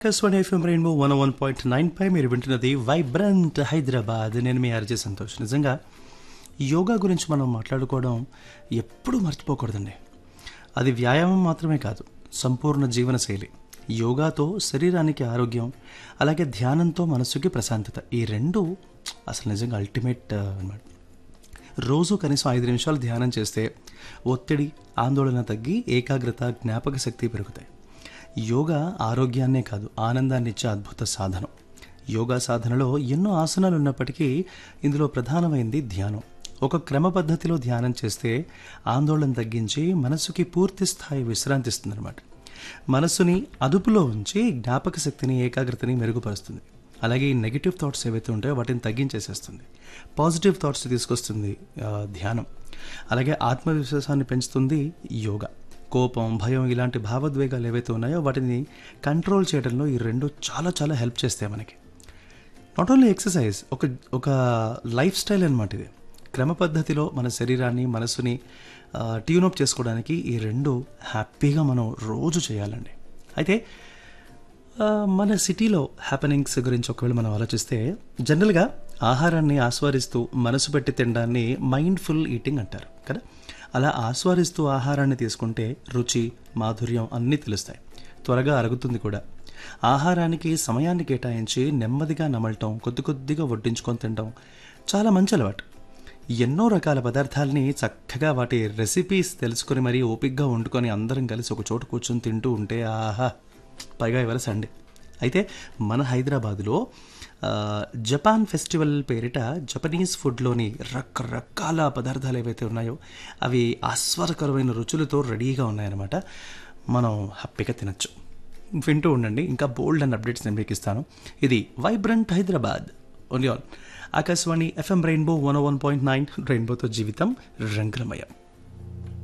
Akashvani FM rainbow one one point nine పై మీరు వింటున్నది వైబ్రెంట్ హైదరాబాద్ నేను మీ ఆర్జే సంతోష్ నిజంగా యోగా గురించి మనం మాట్లాడుకోవడం ఎప్పుడూ మర్చిపోకూడదండి అది వ్యాయామం మాత్రమే కాదు సంపూర్ణ జీవన శైలి యోగాతో శరీరానికి ఆరోగ్యం అలాగే ధ్యానంతో మనసుకి ప్రశాంతత ఈ రెండు అసలు నిజంగా అల్టిమేట్ అన్నమాట రోజు కనీసం ఐదు నిమిషాలు ధ్యానం చేస్తే ఒత్తిడి ఆందోళన తగ్గి ఏకాగ్రత జ్ఞాపక శక్తి పెరుగుతాయి యోగా ఆరోగ్యాన్నే కాదు ఆనందాన్ని ఇచ్చే అద్భుత సాధనం యోగా సాధనలో ఎన్నో ఆసనాలు ఉన్నప్పటికీ ఇందులో ప్రధానమైంది ధ్యానం ఒక క్రమ పద్ధతిలో ధ్యానం చేస్తే ఆందోళన తగ్గించి మనసుకి పూర్తి స్థాయి విశ్రాంతి ఇస్తుందన్నమాట మనసుని అదుపులో ఉంచి జ్ఞాపక శక్తిని ఏకాగ్రతని మెరుగుపరుస్తుంది అలాగే ఈ నెగిటివ్ థాట్స్ ఏవైతే ఉంటాయో వాటిని తగ్గించేసేస్తుంది పాజిటివ్ థాట్స్ తీసుకొస్తుంది ఆ, ధ్యానం అలాగే ఆత్మవిశ్వాసాన్ని పెంచుతుంది యోగా కోపం భయం ఇలాంటి భావోద్వేగాలు ఏవైతే ఉన్నాయో వాటిని కంట్రోల్ చేయడంలో ఈ రెండు చాలా చాలా హెల్ప్ చేస్తాయి మనకి నాట్ ఓన్లీ ఎక్సర్సైజ్ ఒక ఒక లైఫ్ స్టైల్ అనమాట ఇది క్రమ పద్ధతిలో మన శరీరాన్ని మనసుని ట్యూనప్ చేసుకోవడానికి ఈ రెండు హ్యాపీగా మనం రోజు చేయాలండి అయితే ఆ, మన సిటీలో హ్యాపెనింగ్స్ గురించి ఒకవేళ మనం ఆలోచిస్తే జనరల్గా ఆహారాన్ని ఆస్వాదిస్తూ మనసు పెట్టి తినడాన్ని మైండ్ఫుల్ ఈటింగ్ అంటారు కదా అలా ఆస్వాదిస్తూ ఆహారాన్ని తీసుకుంటే రుచి మాధుర్యం అన్నీ తెలుస్తాయి త్వరగా అరుగుతుంది కూడా ఆహారానికి సమయాన్ని కేటాయించి నెమ్మదిగా నమలటం కొద్ది కొద్దిగా వడ్డించుకొని తినడం చాలా మంచి అలవాటు ఎన్నో రకాల పదార్థాలని చక్కగా వాటి రెసిపీస్ తెలుసుకొని మరీ ఓపిక్గా వండుకొని అందరం కలిసి ఒక చోట కూర్చొని తింటూ ఉంటే ఆహా పైగా ఇవాళ సండే అయితే మన హైదరాబాదులో ఆ, జపాన్ ఫెస్టివల్ పేరిట జపనీస్ ఫుడ్లోని రకరకాల పదార్థాలు ఏవైతే ఉన్నాయో అవి ఆస్వాదకరమైన రుచులతో రెడీగా ఉన్నాయన్నమాట మనం హ్యాపీగా తినచ్చు వింటూ ఉండండి ఇంకా బోల్డ్ అండ్ అప్డేట్స్ నేను మీకు ఇస్తాను ఇది vibrant Hyderabad only on Akashvani FM rainbow one one point nine రెయిన్బోతో జీవితం రంగులమయం